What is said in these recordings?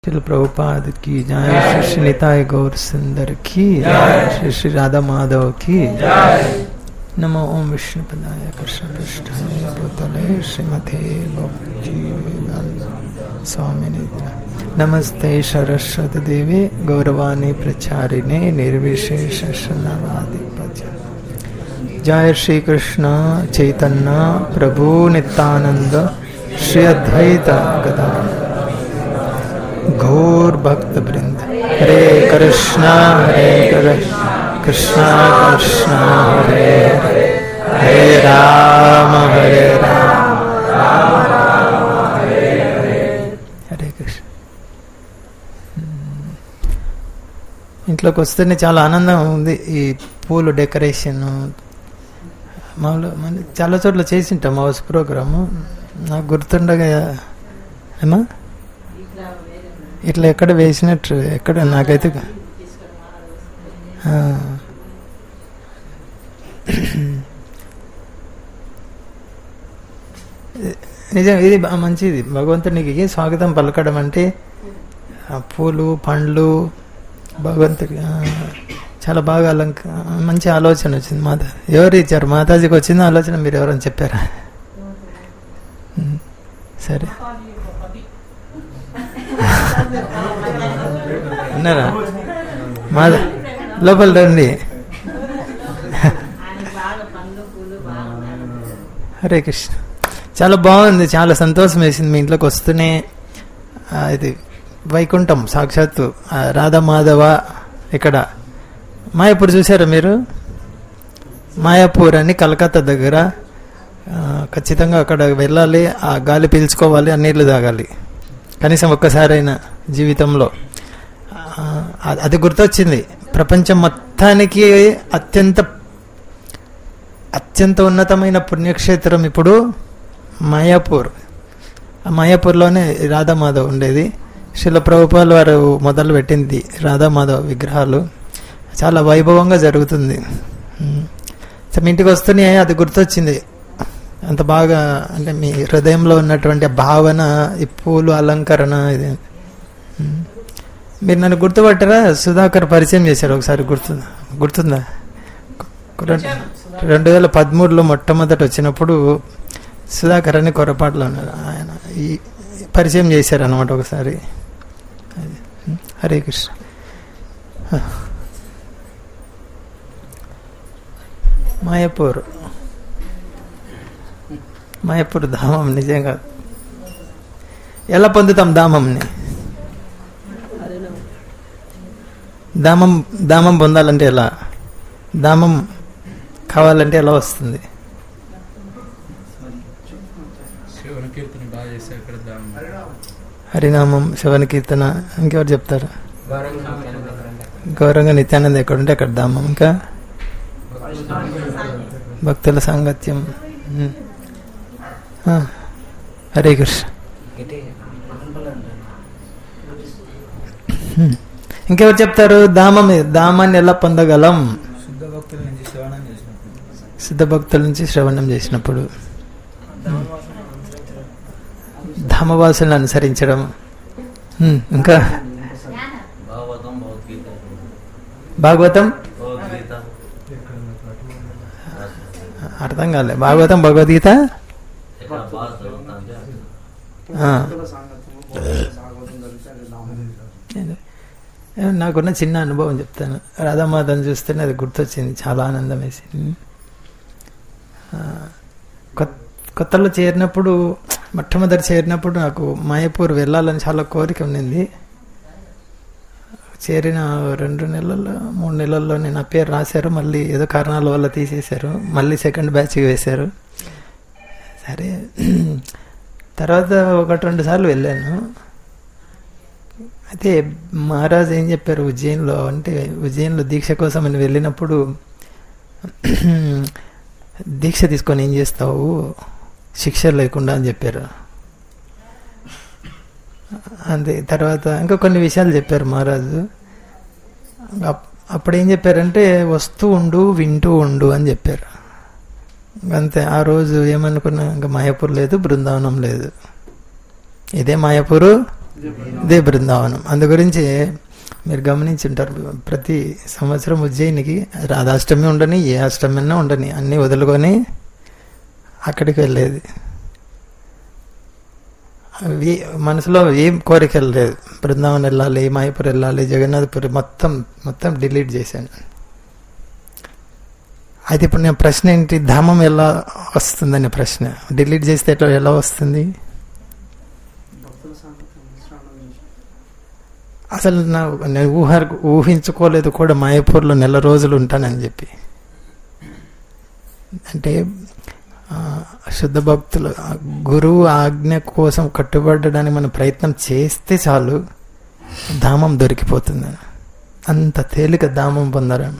श्री प्रभुपाद की जय श्री श्री निताय गौर सुंदर की जय श्री श्री राधा माधव की नमो ओम विष्णु पदाय कृष्ण पृष्ठाय भूतले श्रीमते भक्ति स्वामी नमस्ते सरस्वती देवी गौरवाणी प्रचारिणे निर्विशेष शून्यवादी जय श्री कृष्ण चैतन्य प्रभु नित्यानंद श्री अद्वैत गदाधर घोर भक्त वृंद हरे कृष्णा हरे कृष्ण कृष्णा कृष्णा हरे हरे हरे राम हरे राम राम राम हरे हरे హరే కృష్ణ ఇంట్లోకి వస్తేనే చాలా ఆనందం ఉంది ఈ పూలు డెకరేషన్ మామూలు మన చాలా చోట్ల చేసింటాం హౌస్ ప్రోగ్రాము నాకు గుర్తుండగా ఏమా ఇట్లా ఎక్కడ వేసినట్టు ఎక్కడ నాకైతే ఆ. నిజం ఇది బా- మంచిది భగవంతునికి స్వాగతం పలకడం అంటే ఆ పూలు పండ్లు భగవంతుడికి ఆ, చాలా బాగా అలంక మంచి ఆలోచన వచ్చింది మాత ఎవరు ఇచ్చారు మాతాజీకి వచ్చింది ఆలోచన మీరు ఎవరైనా చెప్పారా ఉమ్, సరే అన్నారా మా లోపల రండి హరే కృష్ణ చాలా బాగుంది చాలా సంతోషం వేసింది మీ ఇంట్లోకి వస్తూనే ఆ, ఇది వైకుంఠం సాక్షాత్తు ఆ, రాధా మాధవ ఇక్కడ మాయాపూర్ చూసారా మీరు మాయాపూర్ అని కలకత్తా దగ్గర ఆ, ఖచ్చితంగా అక్కడ వెళ్ళాలి ఆ గాలి పీల్చుకోవాలి ఆ నీళ్లు తాగాలి కనీసం ఒక్కసారైనా జీవితంలో ఆ, అది గుర్తొచ్చింది ప్రపంచం మొత్తానికి అత్యంత అత్యంత ఉన్నతమైన పుణ్యక్షేత్రం ఇప్పుడు మాయాపూర్ ఆ మాయాపూర్లోనే రాధామాధవ్ ఉండేది శిల ప్రభుపాల్ వారు మొదలు పెట్టింది రాధామాధవ్ విగ్రహాలు చాలా వైభవంగా జరుగుతుంది ఉమ్. సో మీ ఇంటికి వస్తూనే అది గుర్తొచ్చింది అంత బాగా అంటే మీ హృదయంలో ఉన్నటువంటి ఆ భావన ఈ పూలు అలంకరణ ఇది ఉమ్. మీరు నన్ను గుర్తుపట్టారా సుధాకర్ పరిచయం చేశారు ఒకసారి గుర్తు గుర్తుందా రెండు- రెండు వేల పదమూడులో మొట్టమొదట వచ్చినప్పుడు సుధాకర్ అని కొరపాట్లో ఉన్నారు ఆయన ఈ పరిచయం చేశారు అనమాట ఒకసారి అది. హరే కృష్ణ మాయాపూర్ మాయాపూర్ ధామం నిజంగా ఎలా పొందుతాం ధామంని దామం దామం పొందాలంటే ఎలా దామం కావాలంటే ఎలా వస్తుంది శివుని కీర్తన బాగా చేస్తే అక్కడ దాం హరినామం శివన కీర్తన ఇంకెవరు చెప్తారు గౌరవంగా నిత్యానంద ఎక్కడుంటే అక్కడ దామం ఇంకా భక్తుల సాంగత్యం ఉమ్. ఆ, హరే కృష్ణ ఉమ్. ఇంకెవరు చెప్తారు దామం దామాన్ని ఎలా పొందగలం శుద్ధ భక్తుల నుంచి శ్రవణం చేసినప్పుడు సిద్ధ భక్తుల నుంచి శ్రవణం చేసినప్పుడు ధామవాసులను అనుసరించడం ఉమ్, ఇంకా భాగవతం భగవద్గీత భాగవతం భగవద్గీత అర్థం కాలే భాగవతం భగవద్గీత ఎక్కడ బాగా చదువుతా అంటే ఆ. ఏ, నాకున్న చిన్న అనుభవం చెప్తాను రాధామాతను చూస్తేనే అది గుర్తొచ్చింది చాలా ఆనందం వేసింది ఆ, కొత్- కొత్తలో చేరినప్పుడు మొట్టమొదటి చేరినప్పుడు నాకు మాయపూర్ వెళ్ళాలని చాలా కోరిక ఉండింది చేరిన రెండు నెలల్లో మూడు నెలల్లోనే నా పేరు రాశారు మళ్ళీ ఏదో కారణాల వల్ల తీసేశారు మళ్ళీ సెకండ్ బ్యాచ్కి వేశారు సరే తర్వాత ఒకటి రెండు సార్లు వెళ్ళాను అయితే మహారాజ్ ఏం చెప్పారు ఉజ్జయిన్లో అంటే ఉజ్జయిన్లో దీక్ష కోసం అని వెళ్ళినప్పుడు దీక్ష తీసుకొని ఏం చేస్తావు శిక్ష లేకుండా అని చెప్పారు అంతే తర్వాత ఇంకా కొన్ని విషయాలు చెప్పారు మహారాజు అప్- అప్పుడు ఏం చెప్పారంటే వస్తూ ఉండు వింటూ ఉండు అని చెప్పారు అంతే ఆ రోజు ఏమనుకున్నా ఇంకా మాయాపూర్ లేదు బృందావనం లేదు ఇదే మాయాపూరు ఇదే బృందావనం అందు గురించి మీరు గమనించి ఉంటారు ప్రతి సంవత్సరం ఉజ్జయినికి రాధాష్టమి ఉండని ఏ అష్టమి అన్నా ఉండని అన్నీ వదులుకొని అక్కడికి వెళ్ళేది అవి మనసులో ఏం కోరికలు లేదు బృందావనం వెళ్ళాలి మాయపూర్ వెళ్ళాలి జగన్నాథపురి మొత్తం మొత్తం డిలీట్ చేశాను అయితే ఇప్పుడు నేను ప్రశ్న ఏంటి ధామం ఎలా వస్తుందనే ప్రశ్న డిలీట్ చేస్తే ఎట్లా ఎలా వస్తుంది భక్తుల సాంగత్యం శ్రవణం చేసి అసలు నా నేను ఊహ ఊహించుకోలేదు కూడా మాయపూర్లో నెల రోజులు ఉంటానని చెప్పి అంటే ఆ, శుద్ధ భక్తులు ఆ గురువు ఆజ్ఞ కోసం కట్టుబడడానికి మనం ప్రయత్నం చేస్తే చాలు ధామం దొరికిపోతుంది అంత తేలిక ధామం పొందడం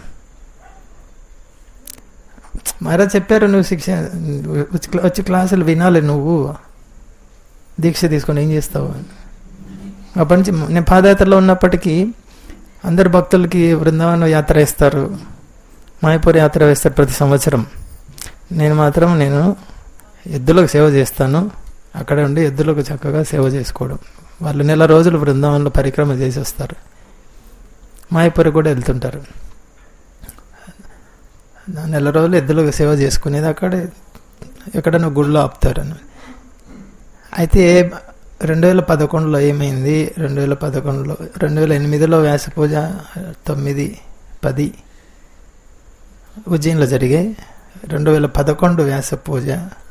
మరా చెప్పారు నువ్వు శిక్ష వచ్చి క్లా- వచ్చి క్లాసులు వినాలి నువ్వు దీక్ష తీసుకొని ఏం చేస్తావు అని అప్పటి నుంచి నేను పాదయాత్రలో ఉన్నప్పటికీ అందరు భక్తులకి బృందావనం యాత్ర వేస్తారు మాయపూర్ యాత్ర వేస్తారు ప్రతి సంవత్సరం నేను మాత్రం నేను ఎద్దులకు సేవ చేస్తాను అక్కడ ఉండి ఎద్దులకు చక్కగా సేవ చేసుకోవడం వాళ్ళు నెల రోజులు బృందావనంలో పరిక్రమ చేసి వస్తారు మాయపూర్ కూడా వెళ్తుంటారు నా నెల రోజులు ఎద్దులకు సేవ చేసుకునేది అక్కడే ఎక్కడైనా గుళ్ళో ఆపుతారని అయితే రెండు వేల పదకొండులో ఏమైంది రెండు వేల పదకొండులో రెండు వేల ఎనిమిదిలో వ్యాస పూజ తొమ్మిది పది ఉజ్జయిన్లో జరిగాయి రెండు వేల పదకొండు వ్యాస పూజ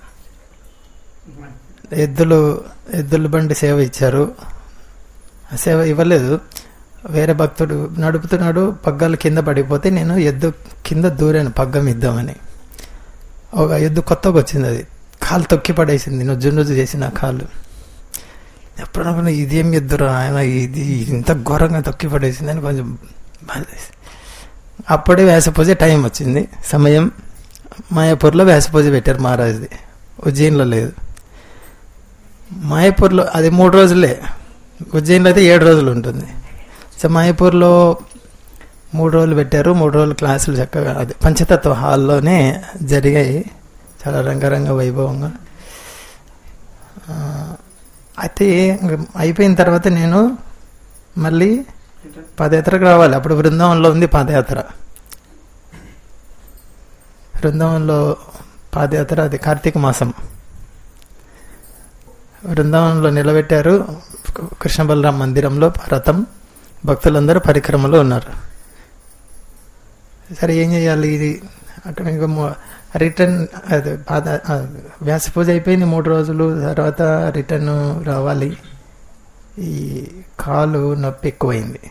ఎద్దులు ఎద్దుల బండి సేవ ఇచ్చారు ఆ సేవ ఇవ్వలేదు వేరే భక్తుడు నడుపుతున్నాడు పగ్గాలు కింద పడిపోతే నేను ఎద్దు కింద దూరాను పగ్గం ఇద్దామని ఒక ఎద్దు కొత్తగా వచ్చింది అది కాలు తొక్కి పడేసింది నుజ్జు నుజ్జు చేసిన కాలు ఎప్పుడు అనుకున్నా ఇదేం ఎద్దురా ఆయన ఇది ఇంత ఘోరంగా తొక్కి పడేసింది అని కొంచెం బాధ వేసింది. అప్పుడే వ్యాస పూజ టైం వచ్చింది సమయం మాయాపూర్లో వ్యాస పూజ పెట్టారు మహారాజ్ది ఉజ్జయిన్లో లేదు మాయాపూర్లో అది మూడు రోజులే ఉజ్జయిన్లో అయితే ఏడు రోజులు ఉంటుంది సో మాయాపూర్లో మూడు రోజులు పెట్టారు మూడు రోజులు క్లాసులు చక్కగా అది పంచతత్వ హాల్లోనే జరిగాయి చాలా రంగరంగ వైభవంగా ఆ, అయితే ఇంక అయిపోయిన తర్వాత నేను మళ్ళీ పాదయాత్రకు రావాలి అప్పుడు బృందావనంలో ఉంది పాదయాత్ర బృందావనంలో పాదయాత్ర అది కార్తీక మాసం బృందావనంలో నిలబెట్టారు కృష్ణ బలరాం మందిరంలో రథం భక్తులందరూ పరిక్రమలో ఉన్నారు సరే ఏం చేయాలి ఇది అక్కడ ఇంకా మొ- రిటర్న్ అదే పాద ఆ, వ్యాస పూజ అయిపోయింది మూడు రోజులు తర్వాత రిటర్న్ రావాలి ఈ కాలు నొప్పి ఎక్కువైంది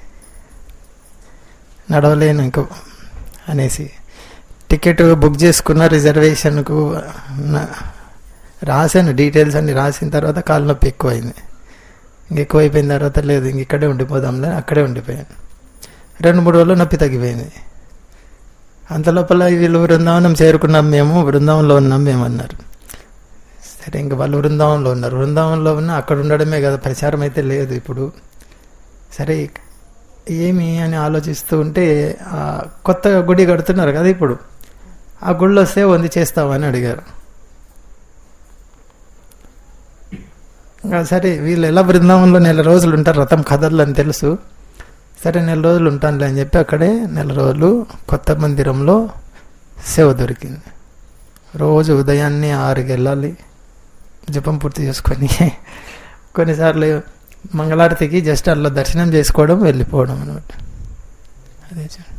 నడవలేను ఇంకో అనేసి టికెట్ బుక్ చేసుకున్న రిజర్వేషన్కు నా- రాశాను డీటెయిల్స్ అన్ని రాసిన తర్వాత కాలు నొప్పి ఎక్కువైంది ఇంక ఎక్కువైపోయిన తర్వాత లేదు ఇంక ఇక్కడే ఉండిపోదాంలే అక్కడే ఉండిపోయాను రెండు మూడు రోజులు నొప్పి తగ్గిపోయింది అంత లోపల వీళ్ళు బృందావనం చేరుకున్నాం మేము బృందావనంలో ఉన్నాం మేము అన్నారు సరే ఇంక వాళ్ళు బృందావనంలో ఉన్నారు బృందావనంలో ఉన్న అక్కడ ఉండడమే కదా ప్రచారం అయితే లేదు ఇప్పుడు సరే ఏమి అని ఆలోచిస్తూ ఉంటే ఆ కొత్త గుడి కడుతున్నారు కదా ఇప్పుడు ఆ గుడిలో వస్తే వంది చేస్తావని అడిగారు ఇంకా సరే వీళ్ళు ఎలా బృందావనంలో నెల రోజులు ఉంటారు రథం కథలు అని తెలుసు సరే నెల రోజులు ఉంటానులే అని చెప్పి అక్కడే నెల రోజులు కొత్త మందిరంలో సేవ దొరికింది రోజు ఉదయాన్నే ఆరుకి వెళ్ళాలి జపం పూర్తి చేసుకొని కొన్నిసార్లు మంగళారతికి జస్ట్ అట్లా దర్శనం చేసుకోవడం వెళ్ళిపోవడం అనమాట అదే చూ-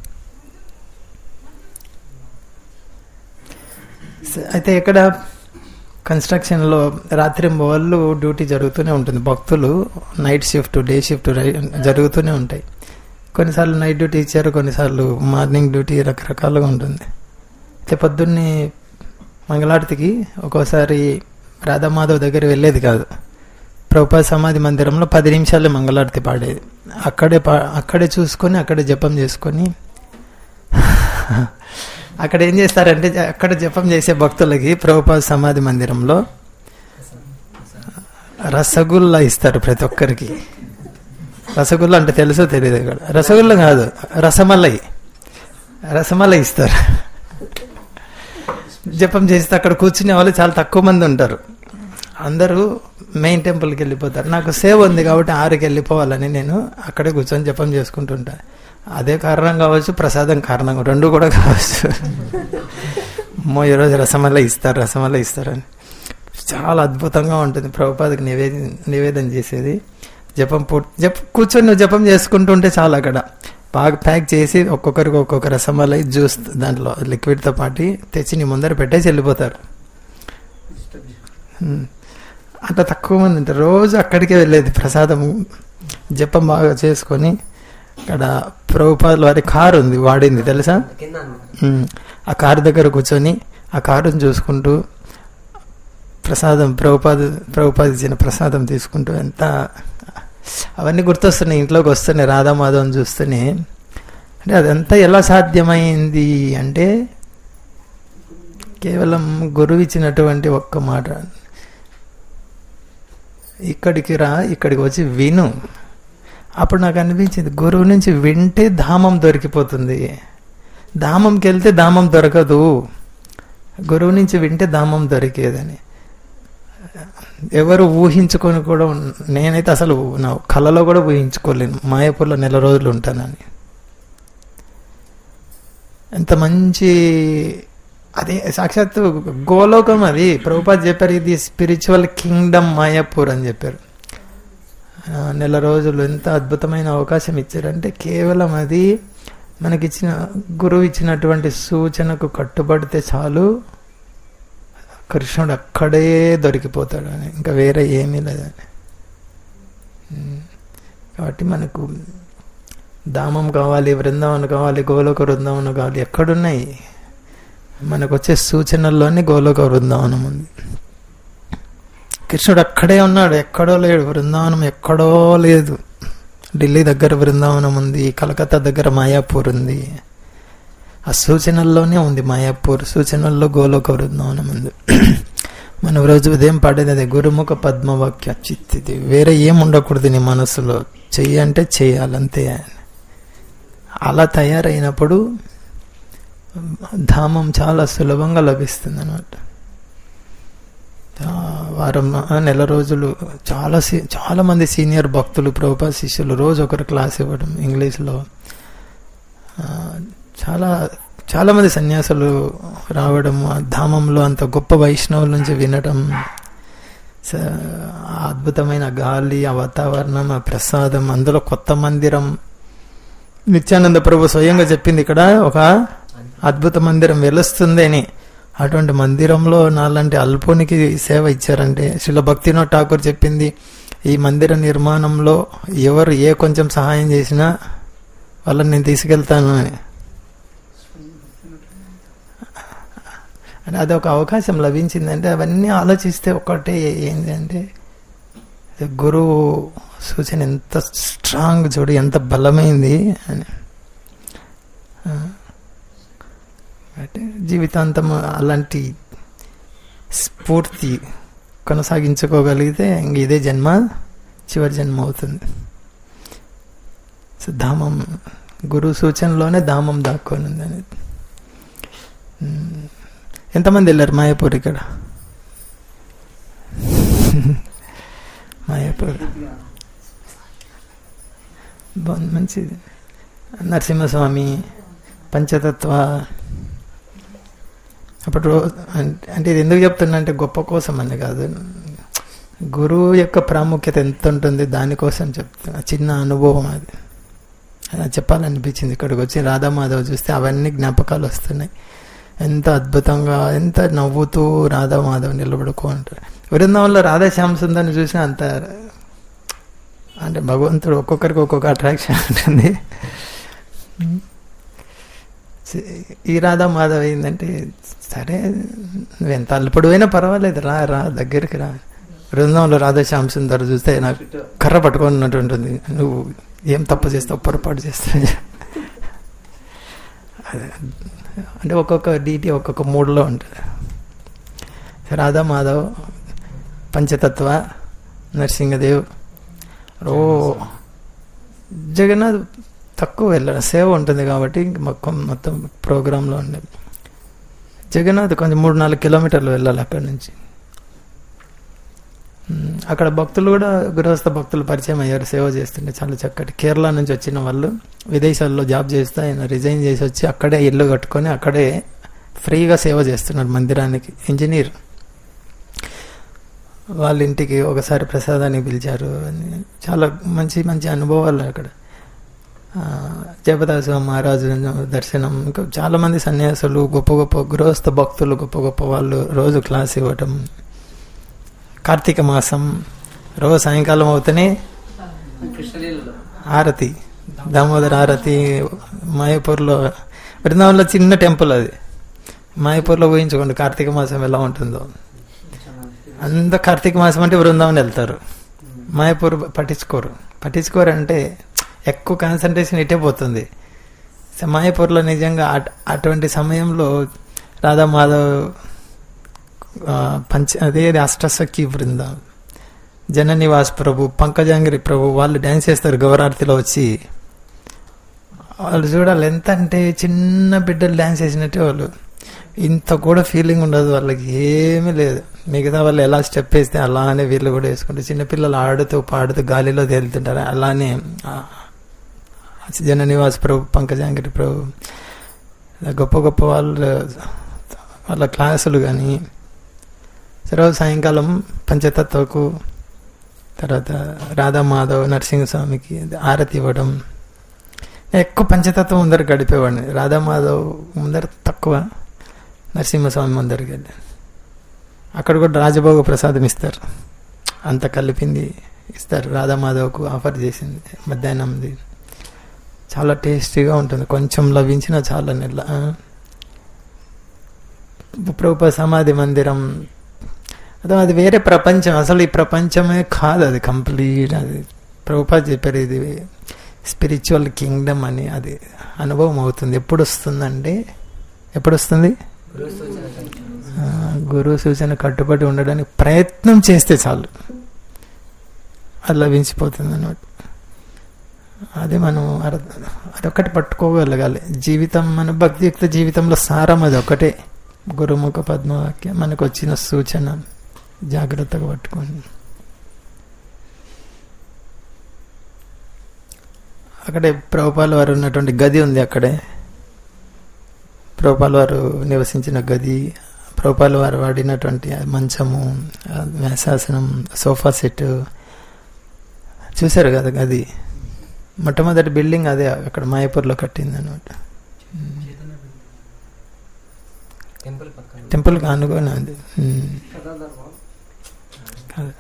స- అయితే ఇక్కడ కన్స్ట్రక్షన్లో రాత్రి వాళ్ళు డ్యూటీ జరుగుతూనే ఉంటుంది భక్తులు నైట్ షిఫ్ట్ డే షిఫ్ట్ రై- జరుగుతూనే ఉంటాయి కొన్నిసార్లు నైట్ డ్యూటీ ఇచ్చారు కొన్నిసార్లు మార్నింగ్ డ్యూటీ రకరకాలుగా ఉంటుంది అయితే పొద్దున్నే మంగళారతికి ఒక్కోసారి రాధామాధవ్ దగ్గర వెళ్ళేది కాదు ప్రభుపాద సమాధి మందిరంలో పది నిమిషాలే మంగళారతి పాడేది అక్కడే పా అక్కడే చూసుకొని అక్కడే జపం చేసుకొని అక్కడ ఏం చేస్తారంటే జ- అక్కడ జపం చేసే భక్తులకి ప్రభుపాద సమాధి మందిరంలో రసగుల్లా ఇస్తారు ప్రతి ఒక్కరికి రసగుల్లా అంటే తెలుసో తెలియదు ఇక్కడ రసగుల్లా కాదు రసమలై రసమలై ఇస్తారు జపం చేస్తే అక్కడ కూర్చునే వాళ్ళు చాలా తక్కువ మంది ఉంటారు అందరూ మెయిన్ టెంపుల్కి వెళ్ళిపోతారు నాకు సేవ ఉంది కాబట్టి ఆరుకి వెళ్ళిపోవాలని నేను అక్కడే కూర్చొని జపం చేసుకుంటుంటా అదే కారణం కావచ్చు ప్రసాదం కారణం రెండు కూడా కావచ్చు అమ్మో ఈరోజు రసమల్ల ఇస్తారు రసమల్ల ఇస్తారని చాలా అద్భుతంగా ఉంటుంది ప్రభుపాదకి నివేద నివేదన చేసేది జపం పూర్తి జప కూర్చొని నువ్వు జపం చేసుకుంటుంటే చాలు అక్కడ బాగా ప్యాక్ చేసి ఒక్కొక్కరికి ఒక్కొక్క రసమలై జ్యూస్ దాంట్లో లిక్విడ్తో పాటు తెచ్చి నీ ముందర పెట్టేసి వెళ్ళిపోతారు ఉమ్. అట్లా తక్కువ మంది ఉంటారు రోజు అక్కడికే వెళ్ళేది ప్రసాదం జపం బాగా చేసుకొని అక్కడ ప్రభుపాదుల వారి కారు ఉంది వాడింది తెలుసా కింద ఉమ్. ఆ కారు దగ్గర కూర్చొని ఆ కారుని చూసుకుంటూ ప్రసాదం ప్రభుపాద ప్రభుపాద ఇచ్చిన ప్రసాదం తీసుకుంటూ ఎంత అవన్నీ గుర్తొస్తున్నాయి ఇంట్లోకి వస్తున్నాయి రాధామాధవని చూస్తూనే అంటే అదంతా ఎలా సాధ్యమైంది అంటే కేవలం గురువు ఇచ్చినటువంటి ఒక్క మాట ఇక్కడికి రా ఇక్కడికి వచ్చి విను అప్పుడు నాకు అనిపించింది గురువు నుంచి వింటే ధామం దొరికిపోతుంది ధామంకి వెళ్తే ధామం దొరకదు గురువు నుంచి వింటే ధామం దొరికేదని ఎవరు ఊహించుకొని కూడా ఉన్- నేనైతే అసలు నా కళలో కూడా ఊహించుకోలేను మాయాపూర్లో నెల రోజులు ఉంటానని ఎంత మంచి అదే సాక్షాత్తు గోలోకం అది ప్రభుపాద్ చెప్పారు ఇది స్పిరిచువల్ కింగ్డమ్ మాయాపూర్ అని చెప్పారు ఆ, నెల రోజులు ఎంత అద్భుతమైన అవకాశం ఇచ్చారంటే కేవలం అది మనకిచ్చిన గురువు ఇచ్చినటువంటి సూచనకు కట్టుబడితే చాలు కృష్ణుడు అక్కడే దొరికిపోతాడు అని ఇంకా వేరే ఏమీ లేదని ఉమ్. కాబట్టి మనకు ధామం కావాలి బృందావనం కావాలి గోలోక బృందావనం కావాలి ఎక్కడున్నాయి మనకు వచ్చే సూచనల్లోనే గోలోక బృందావనం ఉంది కృష్ణుడు అక్కడే ఉన్నాడు ఎక్కడో లేడు బృందావనం ఎక్కడో లేదు ఢిల్లీ దగ్గర బృందావనం ఉంది కలకత్తా దగ్గర మాయాపూర్ ఉంది ఆ సూచనల్లోనే ఉంది మాయాపూర్ సూచనల్లో గోలోక బృందావనం ఉంది మనం రోజు ఉదయం పాడేది అదే గురుముఖ పద్మవాక్య చిత్తిది వేరే ఏం ఉండకూడదు నీ మనసులో చెయ్యి అంటే చేయాలంతే అలా తయారైనప్పుడు ధామం చాలా సులభంగా లభిస్తుంది అనమాట వారం ఆ, నెల రోజులు చాలా సీ- చాలా మంది సీనియర్ భక్తులు ప్రభుపా శిష్యులు రోజు ఒకరు క్లాస్ ఇవ్వడం ఇంగ్లీష్లో ఆ, చాలా చాలా మంది సన్యాసులు రావడం ఆ ధామంలో అంత గొప్ప వైష్ణవుల నుంచి వినడం స- ఆ అద్భుతమైన గాలి ఆ వాతావరణం ఆ ప్రసాదం అందులో కొత్త మందిరం నిత్యానంద ప్రభు స్వయంగా చెప్పింది ఇక్కడ ఒక అద్భుత మందిరం వెలుస్తుంది అని అటువంటి మందిరంలో నాలాంటి అల్పునికి సేవ ఇచ్చారంటే శిల భక్తినో ఠాకూర్ చెప్పింది ఈ మందిర నిర్మాణంలో ఎవరు ఏ కొంచెం సహాయం చేసినా వాళ్ళని నేను తీసుకెళ్తాను అని అంటే అదొక అవకాశం లభించిందంటే అవన్నీ ఆలోచిస్తే ఒకటే ఏంటి అంటే గురువు సూచన ఎంత స్ట్రాంగ్ చూడు ఎంత బలమైంది అని ఆ. అంటే జీవితాంతం అలాంటి స్ఫూర్తి కొనసాగించుకోగలిగితే ఇంక ఇదే జన్మ చివరి జన్మ అవుతుంది సో ధామం గురు సూచనలోనే ధామం దాక్కొని ఉంది అనేది ఉమ్. ఎంతమంది వెళ్ళారు మాయాపూర్ ఇక్కడ మాయాపూర్ బాగుంది మంచిది నరసింహస్వామి పంచతత్వ అప్పుడు రో- అంటే అంటే ఇది ఎందుకు చెప్తున్నా అంటే గొప్ప కోసం అని కాదు గురువు యొక్క ప్రాముఖ్యత ఎంత ఉంటుంది దానికోసం చెప్తున్నా చిన్న అనుభవం అది అలా చెప్పాలనిపించింది ఇక్కడికి వచ్చి రాధామాధవ్ చూస్తే అవన్నీ జ్ఞాపకాలు వస్తున్నాయి ఎంత అద్భుతంగా ఎంత నవ్వుతూ రాధామాధవ్ నిలబడుకో అంటారు బృందావనంలో రాధాశ్యామ సుందర్ని చూసినా అంత అంటే భగవంతుడు ఒక్కొక్కరికి ఒక్కొక్క అట్రాక్షన్ ఉంటుంది ఈ రాధా మాధవ్ ఏంటంటే సరే నువ్వు ఎంత అల్పడువైనా పర్వాలేదు రా రా దగ్గరికి రా బృందంలో రాధాశ్యామ సుందర్ చూస్తే నాకు కర్ర పట్టుకున్నట్టు ఉంటుంది నువ్వు ఏం తప్పు చేస్తావు పొరపాటు చేస్తావు అదే. అంటే ఒక్కొక్క డీటీ ఒక్కొక్క మూడ్లో ఉంటుంది రాధా మాధవ్ పంచతత్వ నరసింహదేవ్ ఓ జగన్నాథ్ తక్కువ వెళ్ళారు సేవ ఉంటుంది కాబట్టి ఇంక మొత్తం మొత్తం ప్రోగ్రాంలో ఉండేది జగన్నాథ్ కొంచెం మూడు నాలుగు కిలోమీటర్లు వెళ్ళాలి అక్కడి నుంచి ఉమ్, అక్కడ భక్తులు కూడా గృహస్థ భక్తులు పరిచయం అయ్యారు సేవ చేస్తుంటే చాలా చక్కటి కేరళ నుంచి వచ్చిన వాళ్ళు విదేశాల్లో జాబ్ చేస్తూ ఆయన రిజైన్ చేసి వచ్చి అక్కడే ఇల్లు కట్టుకొని అక్కడే ఫ్రీగా సేవ చేస్తున్నారు మందిరానికి ఇంజనీర్ వాళ్ళ ఇంటికి ఒకసారి ప్రసాదానికి పిలిచారు అని చాలా మంచి మంచి అనుభవాలు అక్కడ ఆ, జగదాస మహారాజు దర్శనం ఇంకా చాలా మంది సన్యాసులు గొప్ప గొప్ప గృహస్థ భక్తులు గొప్ప గొప్ప వాళ్ళు రోజు క్లాస్ ఇవ్వటం కార్తీక మాసం రోజు సాయంకాలం అవుతూనే కృష్ణలీలలో ఆరతి దామోదర ఆరతి మాయపూర్లో బృందావనంలో చిన్న టెంపుల్ అది మాయపూర్లో ఊహించుకోండి కార్తీక మాసం ఎలా ఉంటుందో అంత కార్తీక మాసం అంటే బృందావనం వెళ్తారు మాయపూర్ పట్టించుకోరు పట్టించుకోరు అంటే ఎక్కువ కాన్సన్ట్రేషన్ ఇటే పోతుంది సో మాయపూర్లో నిజంగా అట్- అటువంటి సమయంలో రాధా మాధవ్ ఆ, పంచ అదే అష్టసఖి బృందం జననివాస్ ప్రభు పంకజాంగిరి ప్రభు వాళ్ళు డ్యాన్స్ చేస్తారు గౌరార్తిలో వచ్చి వాళ్ళు చూడాలి ఎంత అంటే చిన్న బిడ్డలు డ్యాన్స్ చేసినట్టే వాళ్ళు ఇంత కూడా ఫీలింగ్ ఉండదు వాళ్ళకి ఏమీ లేదు మిగతా వాళ్ళు ఎలా స్టెప్ వేస్తే అలానే వీళ్ళు కూడా వేసుకుంటారు చిన్నపిల్లలు ఆడుతూ పాడుతూ గాలిలో తేలుతుంటారు అలానే ఆ, జననివాస్ ప్రభు పంకజాంగిరి ప్రభు ఇలా గొప్ప గొప్ప వాళ్ళ వాళ్ళ క్లాసులు కానీ తర్వాత సాయంకాలం పంచతత్వకు తర్వాత రాధా మాధవ్ నరసింహస్వామికి ఆరతి ఇవ్వడం నేను ఎక్కువ పంచతత్వం ముందర గడిపేవాడిని రాధా మాధవ్ ముందర తక్కువ నరసింహస్వామి ముందరికి వెళ్ళి అక్కడ కూడా రాజభోగ ప్రసాదం ఇస్తారు అంత కలిపింది ఇస్తారు రాధా మాధవ్కు ఆఫర్ చేసింది మధ్యాహ్నంది చాలా టేస్టీగా ఉంటుంది కొంచెం లభించిన చాలా నెల ప్రభుప సమాధి మందిరం అదే అది వేరే ప్రపంచం అసలు ఈ ప్రపంచమే కాదు అది కంప్లీట్ అది ప్రభుపాద్ చెప్పారు ఇది స్పిరిచువల్ కింగ్డమ్ అని అది అనుభవం అవుతుంది ఎప్పుడు వస్తుందంటే ఎప్పుడు వస్తుంది ఆ, గురువు సూచన కట్టుబడి ఉండడానికి ప్రయత్నం చేస్తే చాలు అది లభించిపోతుంది అన్నమాట అది మనం అర్థ- అదొక్కటి పట్టుకోగలగాలి జీవితం మన భక్తియుక్త జీవితంలో సారం అది ఒకటే గురుముఖ పద్మవాక్యం మనకు వచ్చిన సూచన జాగ్రత్తగా పట్టుకోండి అక్కడే ప్రభుపాల వారు ఉన్నటువంటి గది ఉంది అక్కడే ప్రభుపాల వారు నివసించిన గది ప్రభుపాల వారు వాడినటువంటి ఆ మంచము ఆ వ్యాసాసనం సోఫా సెట్ చూశారు కదా గది మొట్టమొదటి బిల్డింగ్ అదే అక్కడ మాయపూర్లో కట్టింది అనమాట టెంపుల్ పక్కన టెంపుల్కి ఆనుకొని ఉంది ఉమ్. కదా ధర్మం కాదు.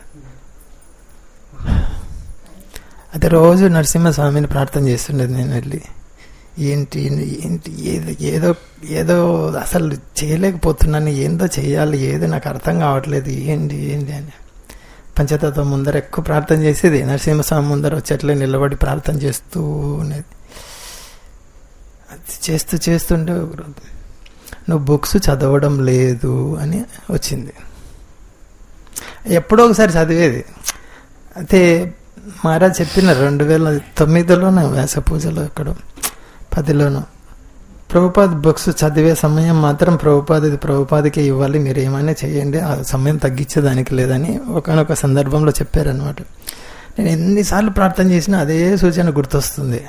అదే రోజు నరసింహస్వామిని ప్రార్థన చేస్తుండేది నేను వెళ్ళి ఏంటి ఏంటి ఏదో ఏదో ఏదో అసలు చేయలేకపోతున్నాను ఏందో చేయాలి ఏదో నాకు అర్థం కావట్లేదు ఏంటి ఏంటి అని పంచతత్వం ముందర ఎక్కువ ప్రార్థన చేసేది నరసింహస్వామి ముందర వచ్చేట్లే నిలబడి ప్రార్థన చేస్తూ ఉండేది అది చేస్తూ చేస్తుంటే నువ్వు బుక్స్ చదవడం లేదు అని వచ్చింది ఎప్పుడో ఒకసారి చదివేది అయితే మహారాజ్ చెప్పిన రెండు వేల తొమ్మిదిలోనో వ్యాస పూజలో ఎక్కడ పదిలోనో ప్రభుపాద్ బుక్స్ చదివే సమయం మాత్రం ప్రభుపాద్ ఇది ప్రభుపాదికే ఇవ్వాలి మీరు ఏమైనా చేయండి ఆ సమయం తగ్గించేదానికి లేదని ఒకనొక సందర్భంలో చెప్పారనమాట నేను ఎన్నిసార్లు ప్రార్థన చేసినా అదే సూచన గుర్తొస్తుంది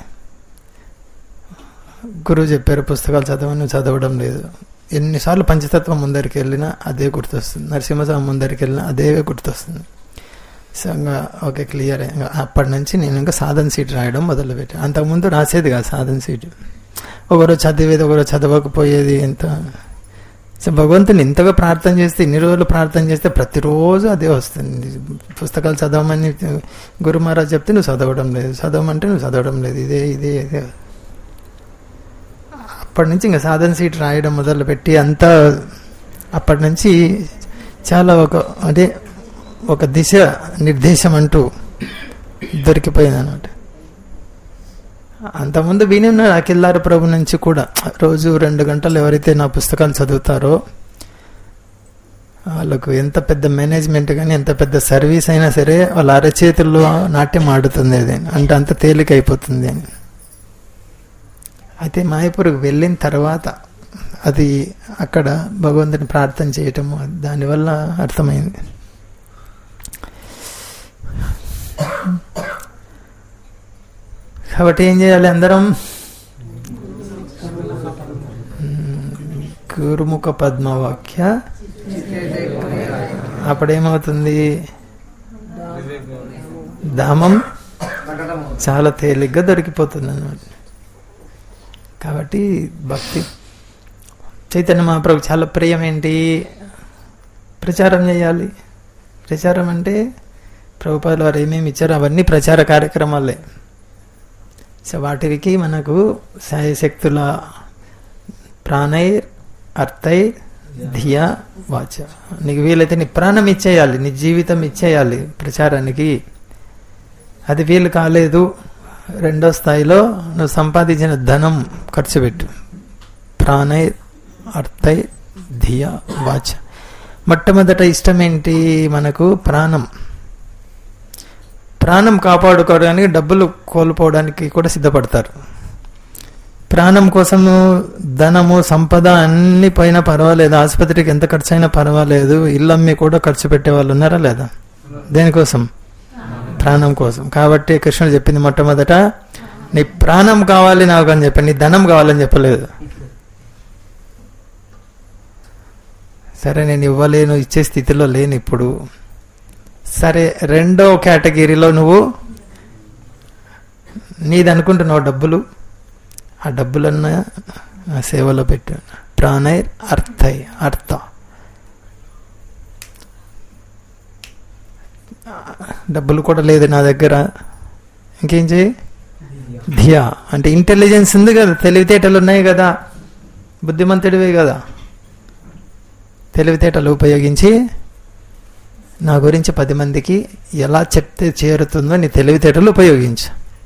గురువు చెప్పారు పుస్తకాలు చదవని చదవడం లేదు ఎన్నిసార్లు పంచతత్వం ముందరికి వెళ్ళినా అదే గుర్తొస్తుంది నరసింహస్వామి ముందరికి వెళ్ళినా అదే గుర్తొస్తుంది సో ఇంకా ఓకే క్లియర్ ఇంకా అప్పటి నుంచి నేను ఇంకా సాధన సీట్ రాయడం మొదలుపెట్టాను అంతకుముందు రాసేది కాదు సాధన సీట్ ఒకరోజు చదివేది ఒకరోజు చదవకపోయేది ఎంత సో భగవంతుని ఇంతగా ప్రార్థన చేస్తే ఇన్ని రోజులు ప్రార్థన చేస్తే ప్రతిరోజు అదే వస్తుంది పుస్తకాలు చదవమని గురు మహారాజ్ చెప్తే నువ్వు చదవడం లేదు చదవమంటే నువ్వు చదవడం లేదు ఇదే ఇదే ఇదే అప్పటి నుంచి ఇంకా సాధన సీట్ రాయడం మొదలుపెట్టి అంతా అప్పటి నుంచి చాలా ఒక అదే ఒక దిశ నిర్దేశం అంటూ దొరికిపోయింది అనమాట అంతకుముందు విని ఉన్నారు అఖిల్లారు ప్రభు నుంచి కూడా రోజు రెండు గంటలు ఎవరైతే నా పుస్తకాలు చదువుతారో వాళ్ళకు ఎంత పెద్ద మేనేజ్మెంట్ కానీ ఎంత పెద్ద సర్వీస్ అయినా సరే వాళ్ళ అరచేతుల్లో నాట్యం ఆడుతుంది అది అంటే అంత తేలిక అయిపోతుంది అని అయితే మాయపూర్కి వెళ్ళిన తర్వాత అది అక్కడ భగవంతుని ప్రార్థన చేయటము దానివల్ల అర్థమైంది కాబట్టి ఏం చేయాలి అందరం గురుముఖ పద్మవాక్య అప్పుడేమవుతుంది ధామం పట్టడం చాలా తేలిగ్గా దొరికిపోతుంది అన్నమాట కాబట్టి భక్తి చైతన్య మహాప్రభు చాలా ప్రియం ఏంటి ప్రచారం చేయాలి ప్రచారం అంటే ప్రభుపాదులు వారు ఏమేమి ఇచ్చారో అవన్నీ ప్రచార కార్యక్రమాలే సో వాటికి మనకు శాయశక్తుల ప్రాణైర్ అర్థైర్ ధియా వాచ నీకు వీలైతే నీ ప్రాణం ఇచ్చేయాలి నీ జీవితం ఇచ్చేయాలి ప్రచారానికి అది వీలు కాలేదు రెండో స్థాయిలో నువ్వు సంపాదించిన ధనం ఖర్చు పెట్టు ప్రాణై అర్థై ధియ వాచ మొట్టమొదట ఇష్టం ఏంటి మనకు ప్రాణం ప్రాణం కాపాడుకోవడానికి డబ్బులు కోల్పోవడానికి కూడా సిద్ధపడతారు ప్రాణం కోసము ధనము సంపద అన్ని పోయినా పర్వాలేదు ఆసుపత్రికి ఎంత ఖర్చు అయినా పర్వాలేదు ఇల్లమ్మి కూడా ఖర్చు పెట్టే వాళ్ళు ఉన్నారా లేదా దేనికోసం ప్రాణం కోసం కాబట్టి కృష్ణుడు చెప్పింది మొట్టమొదట నీ ప్రాణం కావాలి నాకు అని చెప్పి నీ ధనం కావాలని చెప్పలేదు సరే నేను ఇవ్వలేను ఇచ్చే స్థితిలో లేను ఇప్పుడు సరే రెండో కేటగిరీలో నువ్వు నీది అనుకుంటున్నావు డబ్బులు ఆ డబ్బులన్నా ఆ సేవలో పెట్టు ప్రాణైర్ అర్థై అర్థ డబ్బులు కూడా లేదు నా దగ్గర ఇంకేం చేయి ధియా అంటే ఇంటెలిజెన్స్ ఉంది కదా తెలివితేటలు ఉన్నాయి కదా బుద్ధిమంతుడివే కదా తెలివితేటలు ఉపయోగించి నా గురించి పది మందికి ఎలా చెప్తే చేరుతుందో నీ తెలివితేటలు ఉపయోగించు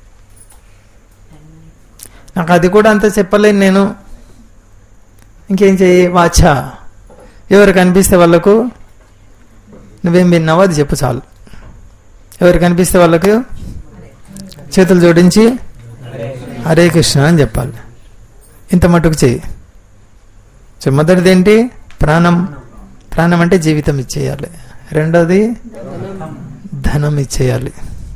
నాకు అది కూడా అంత చెప్పలేను నేను ఇంకేం చెయ్యి వాచా ఎవరు కనిపిస్తే వాళ్ళకు నువ్వేం విన్నావో అది చెప్పు చాలు ఎవరు కనిపిస్తే వాళ్ళకు చేతులు జోడించి హరే కృష్ణ అని చెప్పాలి ఇంత మటుకు చెయ్యి సో మొదటిది ఏంటి ప్రాణం ప్రాణం అంటే జీవితం ఇచ్చేయాలి రెండోది ధనం ఇచ్చేయాలి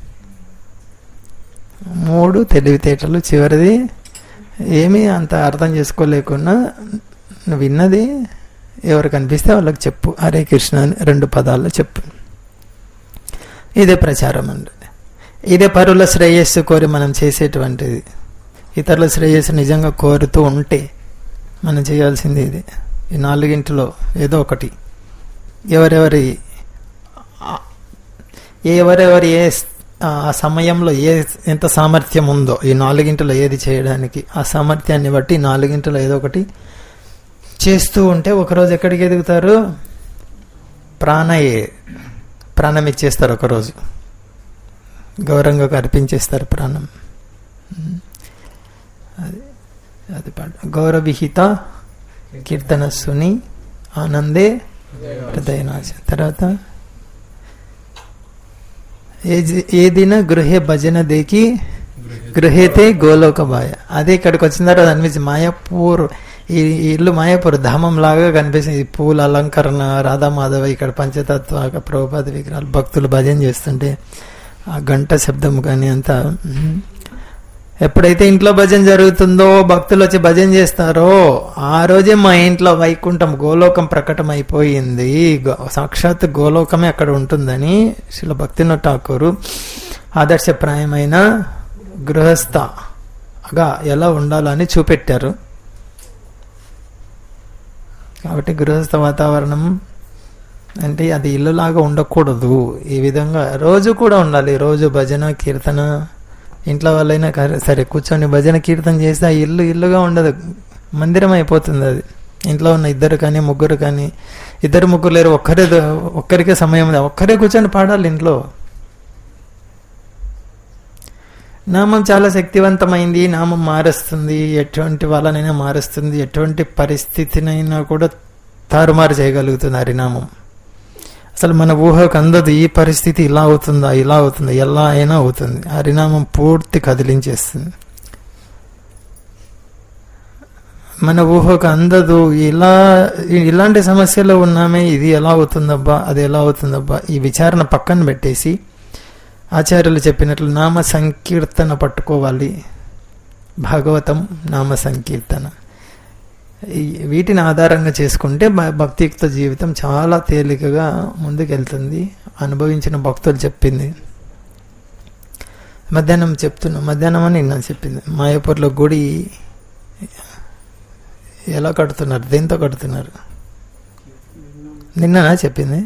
మూడు తెలివితేటలు చివరిది ఏమీ అంత అర్థం చేసుకోలేకున్నా నువ్వు విన్నది ఎవరు కనిపిస్తే వాళ్ళకి చెప్పు హరే కృష్ణ అని రెండు పదాల్లో చెప్పు ఇదే ప్రచారం అండి ఇదే పరుల శ్రేయస్సు కోరి మనం చేసేటువంటిది ఇతరుల శ్రేయస్సు నిజంగా కోరుతూ ఉంటే మనం చేయాల్సింది ఇది ఈ నాలుగింటిలో ఏదో ఒకటి ఎవరెవరి ఆ- ఎవరెవరి ఏ స్- ఆ సమయంలో ఏ ఎంత సామర్థ్యం ఉందో ఈ నాలుగింటిలో ఏది చేయడానికి ఆ సామర్థ్యాన్ని బట్టి ఈ నాలుగింటిలో ఏదో ఒకటి చేస్తూ ఉంటే ఒకరోజు ఎక్కడికి ఎదుగుతారు ప్రాణయే ప్రాణం ఇచ్చేస్తారు ఒకరోజు గౌరవంగా అర్పించేస్తారు ప్రాణం ఉమ్. అది అది పాట గౌరవిహిత కీర్తనస్సుని ఆనందే హృదయనాశ తర్వాత ఏ జి- ఏ దిన గృహే భజన దేకి గృహేతే గోలోక బాయ అదే ఇక్కడికి వచ్చిన తర్వాత అనిపించింది మాయాపూర్ ఈ ఈ ఇల్లు మాయాపూర్ ధామం లాగా కనిపిస్తుంది ఈ పూల అలంకరణ రాధామాధవ ఇక్కడ పంచతత్వ ప్రభుపాద విగ్రహాలు భక్తులు భజన చేస్తుంటే ఆ గంట శబ్దం కానీ అంతా ఉమ్. ఎప్పుడైతే ఇంట్లో భజన జరుగుతుందో భక్తులు వచ్చి భజన చేస్తారో ఆ రోజే మా ఇంట్లో వైకుంఠం గోలోకం ప్రకటమైపోయింది గో- సాక్షాత్ గోలోకమే అక్కడ ఉంటుందని శిల భక్తిన ఠాకూరు ఆదర్శప్రాయమైన గృహస్థగా ఎలా ఉండాలని చూపెట్టారు కాబట్టి గృహస్థ వాతావరణం అంటే అది ఇల్లులాగా ఉండకూడదు ఈ విధంగా రోజు కూడా ఉండాలి రోజు భజన కీర్తన ఇంట్లో వాళ్ళైనా కర- సరే కూర్చొని భజన కీర్తన చేస్తే ఆ ఇల్లు ఇల్లుగా ఉండదు మందిరం అయిపోతుంది అది ఇంట్లో ఉన్న ఇద్దరు కానీ ముగ్గురు కానీ ఇద్దరు ముగ్గురు లేరు ఒక్కరే ద- ఒక్కరికే సమయం ఉంది ఒక్కరే కూర్చొని పాడాలి ఇంట్లో నామం చాలా శక్తివంతమైంది నామం మారుస్తుంది ఎటువంటి వాళ్ళనైనా మారుస్తుంది ఎటువంటి పరిస్థితినైనా కూడా తారుమారు చేయగలుగుతుంది హరినామం అసలు మన ఊహకు అందదు ఈ పరిస్థితి ఇలా అవుతుందా ఇలా అవుతుందా ఎలా అయినా అవుతుంది హరినామం పూర్తి కదిలించేస్తుంది మన ఊహకు అందదు ఇలా ఇలాంటి సమస్యలో ఉన్నామే ఇది ఎలా అవుతుందబ్బా అది ఎలా అవుతుందబ్బా ఈ విచారణ పక్కన పెట్టేసి ఆచార్యులు చెప్పినట్లు నామ సంకీర్తన పట్టుకోవాలి భాగవతం నామ సంకీర్తన ఈ- వీటిని ఆధారంగా చేసుకుంటే భ- భక్తియుక్త జీవితం చాలా తేలికగా ముందుకెళ్తుంది అనుభవించిన భక్తులు చెప్పింది మధ్యాహ్నం చెప్తున్నా మధ్యాహ్నం అని నిన్న చెప్పింది మాయాపూర్లో గుడి ఎలా కడుతున్నారు దేంతో కడుతున్నారు నిన్ననా చెప్పింది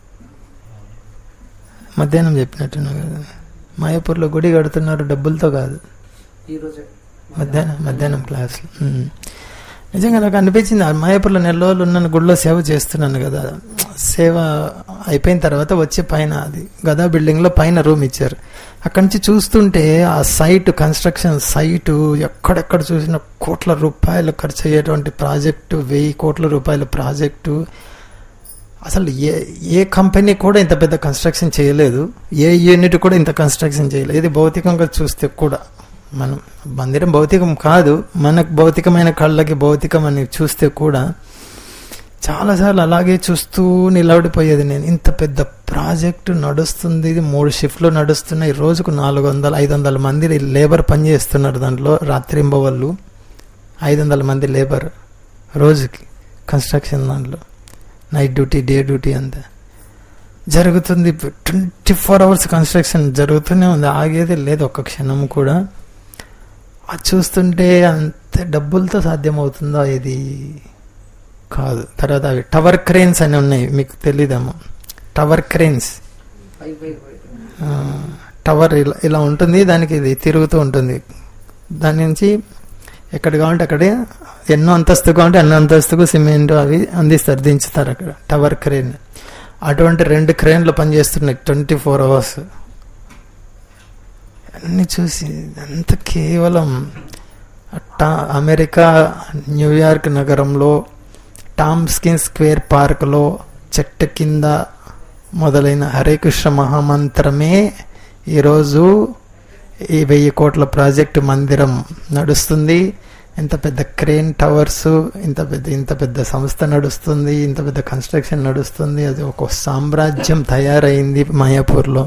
మధ్యాహ్నం చెప్పినట్టున్నా కదా మాయాపూర్లో గుడి కడుతున్నారు డబ్బులతో కాదు ఈ రోజే మధ్యాహ్నం మధ్యాహ్నం క్లాస్ నిజంగా నాకు అనిపించింది ఆ మాయాపూర్లో నెల రోజులు ఉన్న గుడిలో సేవ చేస్తున్నాను కదా సేవ అయిపోయిన తర్వాత వచ్చే పైన అది గదా బిల్డింగ్లో పైన రూమ్ ఇచ్చారు అక్కడి నుంచి చూస్తుంటే ఆ సైట్ కన్స్ట్రక్షన్ సైటు ఎక్కడెక్కడ చూసిన కోట్ల రూపాయలు ఖర్చు అయ్యేటువంటి ప్రాజెక్టు వెయ్యి కోట్ల రూపాయల ప్రాజెక్టు అసలు ఏ ఏ కంపెనీ కూడా ఇంత పెద్ద కన్స్ట్రక్షన్ చేయలేదు ఏ యూనిట్ కూడా ఇంత కన్స్ట్రక్షన్ చేయలేదు ఇది భౌతికంగా చూస్తే కూడా మనం మందిరం భౌతికం కాదు మనకు భౌతికమైన కళ్ళకి భౌతికం అని చూస్తే కూడా చాలాసార్లు అలాగే చూస్తూ నిలబడిపోయేది నేను ఇంత పెద్ద ప్రాజెక్టు నడుస్తుంది ఇది మూడు షిఫ్ట్లు నడుస్తున్నాయి రోజుకు నాలుగు వందల ఐదు వందల మంది లేబర్ పనిచేస్తున్నారు దాంట్లో రాత్రింబవళ్ళు ఐదు వందల మంది లేబర్ రోజుకి కన్స్ట్రక్షన్ దాంట్లో నైట్ డ్యూటీ డే డ్యూటీ అంతా జరుగుతుంది ట్వంటీ ఫోర్ అవర్స్ కన్స్ట్రక్షన్ జరుగుతూనే ఉంది ఆగేది లేదు ఒక్క క్షణం కూడా అది చూస్తుంటే అంత డబ్బులతో సాధ్యమవుతుందా ఇది కాదు తర్వాత అవి టవర్ క్రేన్స్ అని ఉన్నాయి మీకు తెలీదేమో టవర్ క్రేన్స్ పై పై పై ఆ, టవర్ ఇలా ఇలా ఉంటుంది దానికి ఇది తిరుగుతూ ఉంటుంది దాని నుంచి ఎక్కడ కావాలంటే అక్కడే ఎన్నో అంతస్తు కావాలంటే అన్నో అంతస్తుకు సిమెంట్ అవి అందిస్తారు దించుతారు అక్కడ టవర్ క్రేన్ అటువంటి రెండు క్రేన్లు పనిచేస్తున్నాయి ట్వంటీ ఫోర్ అవర్స్ అన్ని చూసి అంత కేవలం టా అమెరికా న్యూయార్క్ నగరంలో టామ్స్కిన్ స్క్వేర్ పార్క్లో చెట్టు కింద మొదలైన హరే కృష్ణ మహామంత్రమే ఈరోజు ఈ వెయ్యి కోట్ల ప్రాజెక్టు మందిరం నడుస్తుంది ఇంత పెద్ద క్రేన్ టవర్స్ ఇంత పెద్ద ఇంత పెద్ద సంస్థ నడుస్తుంది ఇంత పెద్ద కన్స్ట్రక్షన్ నడుస్తుంది అది ఒక సామ్రాజ్యం తయారైంది మాయాపూర్లో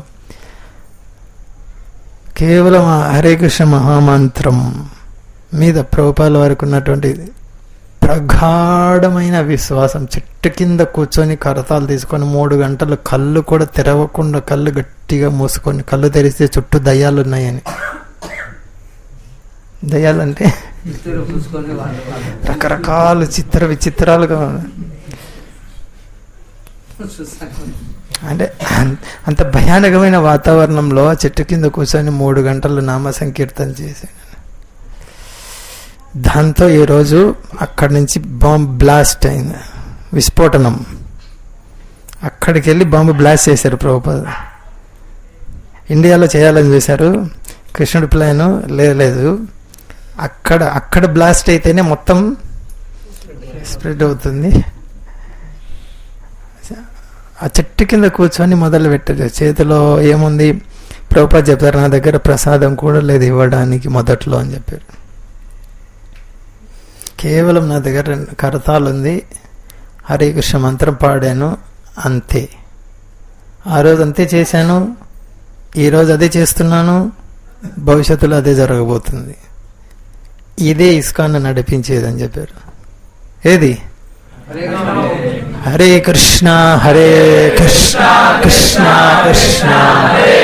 కేవలం ఆ హరే కృష్ణ మహామంత్రం మీద ప్రభుపాల వారికి ఉన్నటువంటి ప్రగాఢమైన విశ్వాసం చెట్టు కింద కూర్చొని కరతాలు తీసుకొని మూడు గంటలు కళ్ళు కూడా తెరవకుండా కళ్ళు గట్టిగా మూసుకొని కళ్ళు తెరిస్తే చుట్టూ దయ్యాలు ఉన్నాయని దయ్యాలంటే ఇద్దరు పూసుకొని వాళ్ళు వాళ్ళు రకరకాల చిత్ర విచిత్రాలుగా ఉన్నాయి. చూస్తాను అంటే అం- అంత భయానకమైన వాతావరణంలో ఆ చెట్టు కింద కూర్చొని మూడు గంటలు నామ సంకీర్తన చేశాను దాంతో ఈరోజు అక్కడి నుంచి బాంబ్ బ్లాస్ట్ అయింది విస్ఫోటనం అక్కడికి వెళ్ళి బాంబు బ్లాస్ట్ చేశారు ప్రభుపాద ఇండియాలో చేయాలని చూశారు కృష్ణుడి ప్లాన్ లేదు అక్కడ అక్కడ బ్లాస్ట్ అయితేనే మొత్తం స్ప్రెడ్ అవుతుంది ఆ చెట్టు కింద కూర్చొని మొదలు పెట్టారు చేతిలో ఏముంది ప్రభుపాద చెప్పారు నా దగ్గర ప్రసాదం కూడా లేదు ఇవ్వడానికి మొదట్లో అని చెప్పారు కేవలం నా దగ్గర రెండు కరతాలు ఉంది హరే కృష్ణ మంత్రం పాడాను అంతే ఆ రోజు అంతే చేశాను ఈ రోజు అదే చేస్తున్నాను భవిష్యత్తులో అదే జరగబోతుంది ఇదే ఇస్కాన్ నడిపించేది అని చెప్పారు ఏది హరే కృష్ణ హరే కృష్ణ హరే కృష్ణ కృష్ణ కృష్ణ హరే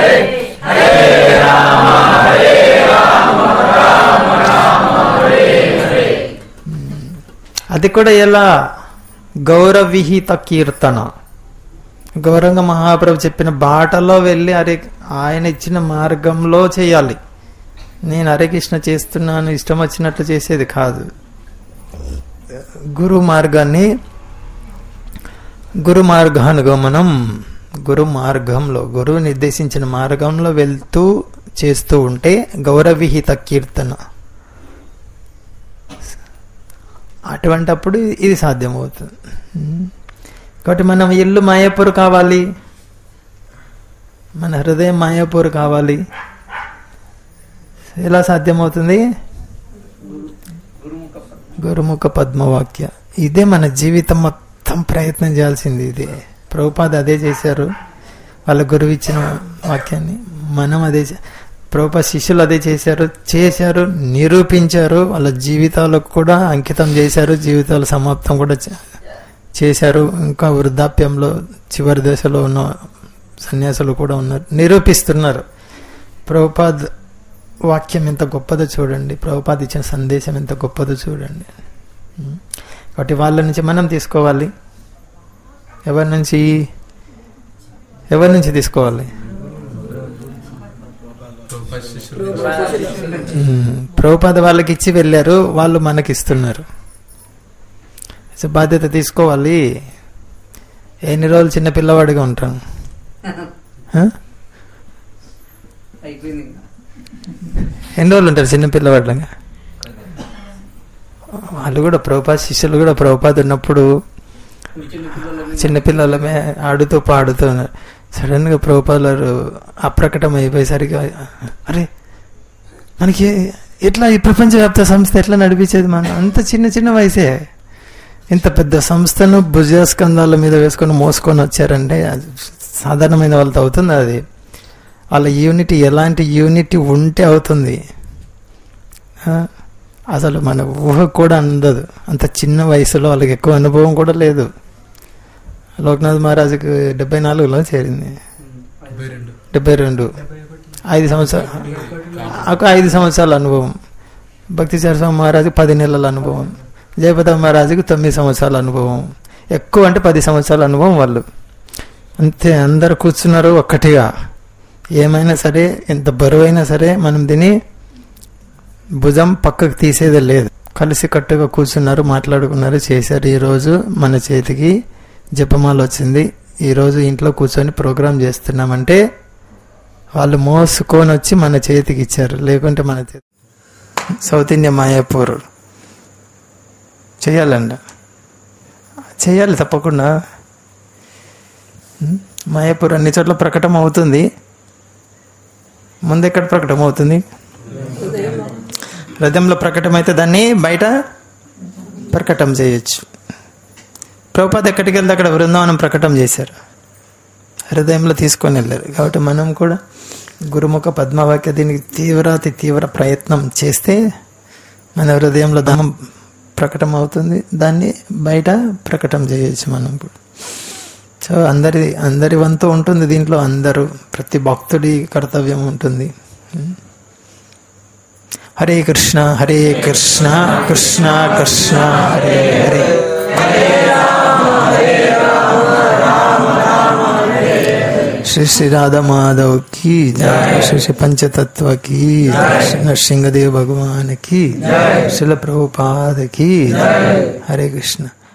అది కూడా ఎలా గౌరవిహిత కీర్తన గౌరంగ మహాప్రభు చెప్పిన బాటలో వెళ్ళి హరే ఆయన ఇచ్చిన మార్గంలో చేయాలి నేను హరే కృష్ణ చేస్తున్నాను ఇష్టం వచ్చినట్లు చేసేది కాదు గురు మార్గాన్ని గురు మార్గానుగమనం గురు మార్గంలో గురువు నిర్దేశించిన మార్గంలో వెళ్తూ చేస్తూ ఉంటే గౌరవిహిత కీర్తన అటువంటప్పుడు ఇది సాధ్యమవుతుంది ఉమ్. కాబట్టి మనం ఇల్లు మాయాపూర్ కావాలి మన హృదయం మాయాపూర్ కావాలి ఎలా సాధ్యమవుతుంది గురుముఖ పద్మ. గురుముఖ పద్మవాక్య ఇదే మన జీవితం మొత్తం ప్రయత్నం చేయాల్సింది ఇదే ప్రభుపాద అదే చేశారు వాళ్ళ గురువు ఇచ్చిన వాక్యాన్ని మనం అదే చే- ప్రభుపా శిష్యులు అదే చేశారు చేశారు నిరూపించారు వాళ్ళ జీవితాలకు కూడా అంకితం చేశారు జీవితాల సమాప్తం కూడా చే- చేశారు ఇంకా వృద్ధాప్యంలో చివరి దశలో ఉన్న సన్యాసులు కూడా ఉన్నారు నిరూపిస్తున్నారు ప్రభుపాద్ వాక్యం ఎంత గొప్పదో చూడండి ప్రభుపాద్ ఇచ్చిన సందేశం ఎంత గొప్పదో చూడండి ఉం. కాబట్టి వాళ్ళ నుంచి మనం తీసుకోవాలి ఎవరి నుంచి ఎవరి నుంచి తీసుకోవాలి ప్రభుపాద శిష్యులు ఉం. ప్రభుపాద వాళ్ళకి ఇచ్చి వెళ్ళారు వాళ్ళు మనకి ఇస్తున్నారు సో బాధ్యత తీసుకోవాలి ఎన్ని రోజులు చిన్న పిల్లవాడిగా ఉంటాను ఆ? అయిపోయింది ఇంకా ఎన్ని రోజులు ఉంటారు చిన్న పిల్లవాళ్ళగా వాళ్ళు కూడా ప్రభుపాద శిష్యులు కూడా ప్రభుపాద ఉన్నప్పుడు చిన్న పిల్లలని చిన్న పిల్లలమే ఆడుతూ పాడుతూ ఉన్నారు సడన్ గా ప్రభుపాదాలు అప్రకటం అయిపోయేసరికి అరే మనకి ఎట్లా ఈ ప్రపంచవ్యాప్త సంస్థ ఎట్లా నడిపించేది మనం అంత చిన్న చిన్న వయసే ఇంత పెద్ద సంస్థను భుజస్కంధాల మీద వేసుకొని మోసుకొని వచ్చారంటే అది సాధారణమైన వాళ్ళతో అవుతుంది అది వాళ్ళ యూనిటీ ఎలాంటి యూనిటీ ఉంటే అవుతుంది ఆ, అసలు మన ఊహ కూడా అందదు అంత చిన్న వయసులో వాళ్ళకి ఎక్కువ అనుభవం కూడా లేదు లోక్నాథ్ మహారాజుకి డెబ్బై నాలుగులో చేరింది డెబ్బై రెండు డెబ్బై రెండు ఐదు సంవత్సరాలు ఒక ఐదు సంవత్సరాల అనుభవం భక్తి స్వామి మహారాజుకి పది నెలల అనుభవం జయపద మహారాజుకి తొమ్మిది సంవత్సరాల అనుభవం ఎక్కువ అంటే పది సంవత్సరాల అనుభవం వాళ్ళు అంతే అందరు కూర్చున్నారు ఒక్కటిగా ఏమైనా సరే ఎంత బరువైనా సరే మనం దీన్ని భుజం పక్కకు తీసేది లేదు కలిసి కట్టుగా కూర్చున్నారు మాట్లాడుకున్నారు చేశారు ఈరోజు మన చేతికి జపమాల వచ్చింది ఈరోజు ఇంట్లో కూర్చొని ప్రోగ్రామ్ చేస్తున్నామంటే వాళ్ళు మోసుకొని వచ్చి మన చేతికి ఇచ్చారు లేకుంటే మన చేతి సౌత్ ఇండియా మాయాపూర్ చేయాలండ చేయాలి తప్పకుండా ఉం? మాయాపూర్ అన్ని చోట్ల ప్రకటన అవుతుంది ముందెక్కడ ప్రకటన అవుతుంది హృదయంలో ప్రకటన అయితే దాన్ని బయట ప్రకటన చేయొచ్చు ప్రభుపాద ఎక్కడికి వెళ్తే అక్కడ బృందావనం ప్రకటన చేశారు హృదయంలో తీసుకొని వెళ్ళారు కాబట్టి మనం కూడా గురుముఖ పద్మవాక్య దీనికి తీవ్రాతి తీవ్ర ప్రయత్నం చేస్తే మన హృదయంలో దానం ప్రకటన అవుతుంది దాన్ని బయట ప్రకటన చేయొచ్చు మనం కూడా సో అందరి అందరి వంతు ఉంటుంది దీంట్లో అందరూ ప్రతి భక్తుడి కర్తవ్యం ఉంటుంది హరే కృష్ణ హరే కృష్ణ కృష్ణ కృష్ణ హరే హరే श्री श्री राधा माधव की जय श्री श्री पंचतत्व की जय श्री नरसिंहदेव भगवान की जय श्रील प्रभुपाद की जय हरे कृष्ण